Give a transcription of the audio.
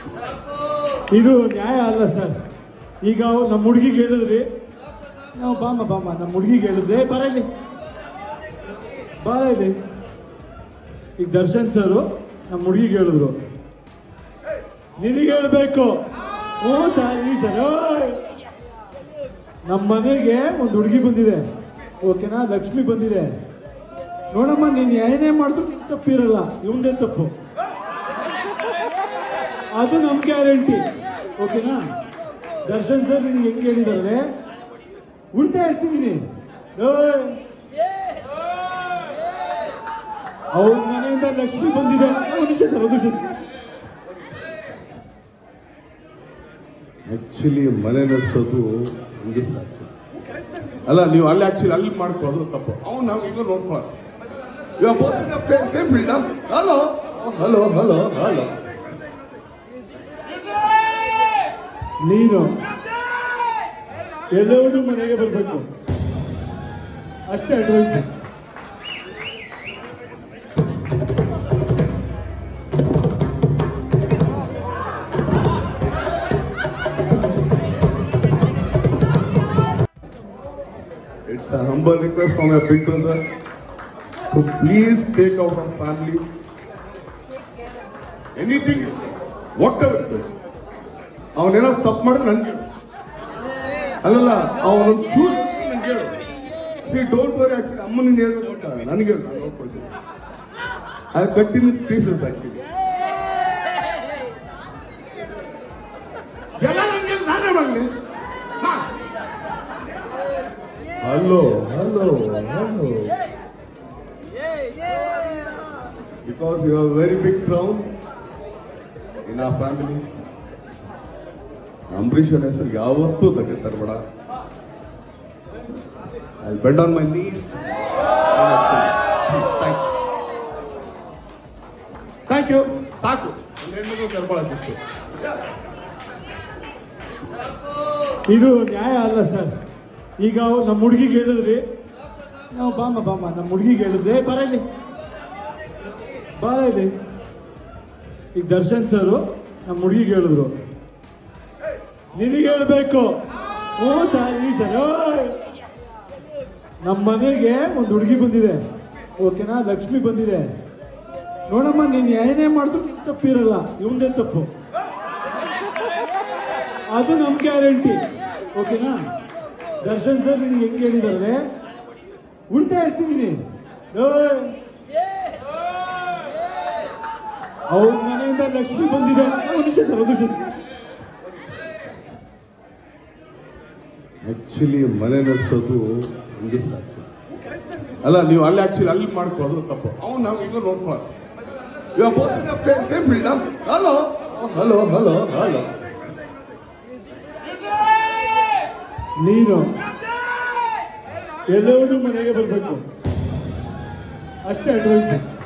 ಇದು ನ್ಯಾಯ ಅಲ್ಲ ಸರ್ ಈಗ ನಮ್ಮ ಹುಡುಗಿಗೆ ಹೇಳಿದ್ರಿ ನಾವು ಬಾಮ ಬಾಮ ನಮ್ಮ ಹುಡುಗಿಗೆ ಹೇಳಿದ್ರೆ "ಏ, ಬರ ಇಲ್ಲಿ ಬಾರ ಇಲ್ಲಿ ಈಗ ದರ್ಶನ್ ಸರು ನಮ್ಮ ಹುಡುಗಿಗೆ ಹೇಳಿದ್ರು ನಿನಗೆ ಹೇಳ್ಬೇಕು ಹ್ಞೂ ಸರ್ ಈ ಸರ್ ಓಯ್. ನಮ್ಮ ಮನೆಗೆ ಒಂದು ಹುಡುಗಿ ಬಂದಿದೆ ಓಕೆನಾ ಲಕ್ಷ್ಮಿ ಬಂದಿದೆ ನೋಡಮ್ಮ ನೀನು ಏನೇ ಮಾಡಿದ್ರು ನಿನ್ ತಪ್ಪಿರಲ್ಲ ಇವಂದೇ ತಪ್ಪು ಅದು ನಮ್ಮ ಗ್ಯಾರಂಟಿ ಓಕೆನಾ ದರ್ಶನ್ ಸರ್ ನಿನಗೆ ಹೆಂಗೆ ಹೇಳಿದಾರೆ ಉಲ್ಟಾ ಹೇಳ್ತಿದ್ದೀನಿ ಓಯ್. ಅವ್ರ ಮನೆಯಿಂದ ಲಕ್ಷ್ಮಿ ಬಂದಿದೆ ಒಂದು ನಿಮಿಷ ಸರ್ ಒಂದು ನಿಮಿಷ ಸರ್ ಆಕ್ಚುಲಿ ಮನೆ ನಡೆಸೋದು ಹಂಗೆ ಸಾಧ್ಯ ಅಲ್ಲ ನೀವು ಅಲ್ಲಿ ಆಕ್ಚುಲಿ ಅಲ್ಲಿ ಮಾಡ್ಕೊಳ್ಳೋದು ತಪ್ಪು ಅವ್ನು ನಾವು ಈಗ ನೋಡ್ಕೊಳ್ಳೋದು ಇವಾಗ both same field hello hello hello hello ನೀನು ಎಲ್ಲರೂ ಮನೆಗೆ ಬರಬೇಕು ಅಷ್ಟೇ advice It's a humble request from a big brother to please take out our family. Anything, whatever it is. ಅವನೇನೋ ತಪ್ಪು ಮಾಡಿದ್ರೆ ನನ್ಗೆ ಹೇಳು. ಅಲ್ಲಲ್ಲ ಅವನೊಂದು ಚೂರು ನಂಗೆ ಹೇಳು ಸಿ ಡೋಂಟ್ ವರಿ ಆಕ್ಚುಲಿ ಅಮ್ಮ ನೀನು ಹೇಳ್ಬೇಕು ಅಂತ ನನಗೆ ಹೇಳು ನಾನು ನೋಡ್ಕೊಳ್ತೀನಿ I cut in pieces actually ಎಲ್ಲ ನನಗೆ ನಾನೇ ಮಾಡಲಿ ಹಾ Hello, hello, hello. Because you have a very big crown in our family. ಅಂಬರೀಷನ್ ಹೆಸರು ಯಾವತ್ತೂ ತಗ್ಗೆ ತರಬೇಡ I bend on my knees thank you ಸಾಕು ಒಂದು ಹೆಣ್ಮಗು ಕರ್ಕೊಳಕ್ಕಿತ್ತು ಇದು ನ್ಯಾಯ ಅಲ್ಲ ಸರ್ ಈಗ ನಮ್ಮ ಹುಡುಗಿಗೆ ಹೇಳಿದ್ರಿ ನಾವು ಬಾಮ ಬಾಮ ನಮ್ಮ ಹುಡುಗಿಗೆ ಹೇಳಿದ್ರೆ "ಏ, ಬರ ಇಲ್ಲಿ ಬಾರ ಇಲ್ಲಿ ಈಗ ದರ್ಶನ್ ಸರು ನಮ್ಮ ಹುಡುಗಿಗೆ ಹೇಳಿದ್ರು ನಿನಗೆ ಹೇಳ್ಬೇಕು ಹ್ಞೂ ಸರ್ ಈ ಸರ್ ಓಯ್. ನಮ್ಮ ಮನೆಗೆ ಒಂದು ಹುಡುಗಿ ಬಂದಿದೆ ಓಕೆನಾ ಲಕ್ಷ್ಮಿ ಬಂದಿದೆ ನೋಡಮ್ಮ ನೀನು ಏನೇ ಮಾಡಿದ್ರು ನಿನ್ ತಪ್ಪಿರಲ್ಲ ಇವಂದೇ ತಪ್ಪು ಅದು ನಮ್ಮ ಗ್ಯಾರಂಟಿ ಓಕೆನಾ ದರ್ಶನ್ ಸರ್ ನಿನಗೆ ಹೆಂಗೆ ಹೇಳಿದಾರೆ ಉಲ್ಟಾ ಹೇಳ್ತಿದ್ದೀನಿ ಓಯ್. ಅವ್ರ ಮನೆಯಿಂದ ಲಕ್ಷ್ಮಿ ಬಂದಿದೆ ಒಂದು ನಿಮಿಷ ಸರ್ ಒಂದು ನಿಮಿಷ ಸರ್ ಆಕ್ಚುಲಿ ಮನೆ ನಡೆಸೋದು ಹಂಗೆ ಸಾಧ್ಯ ಅಲ್ಲ ನೀವು ಅಲ್ಲಿ ಆಕ್ಚುಲಿ ಅಲ್ಲಿ ಮಾಡ್ಕೊಳ್ಳೋದು ತಪ್ಪು ಅವ್ನು ನಾವು ಈಗ ನೋಡ್ಕೊಳ್ಳೋದು ಇವಾಗ both same field hello hello hello hello ನೀನು ಎಲ್ಲರೂ ಮನೆಗೆ ಬರಬೇಕು ಅಷ್ಟೇ ಅಡ್ವೈಸ್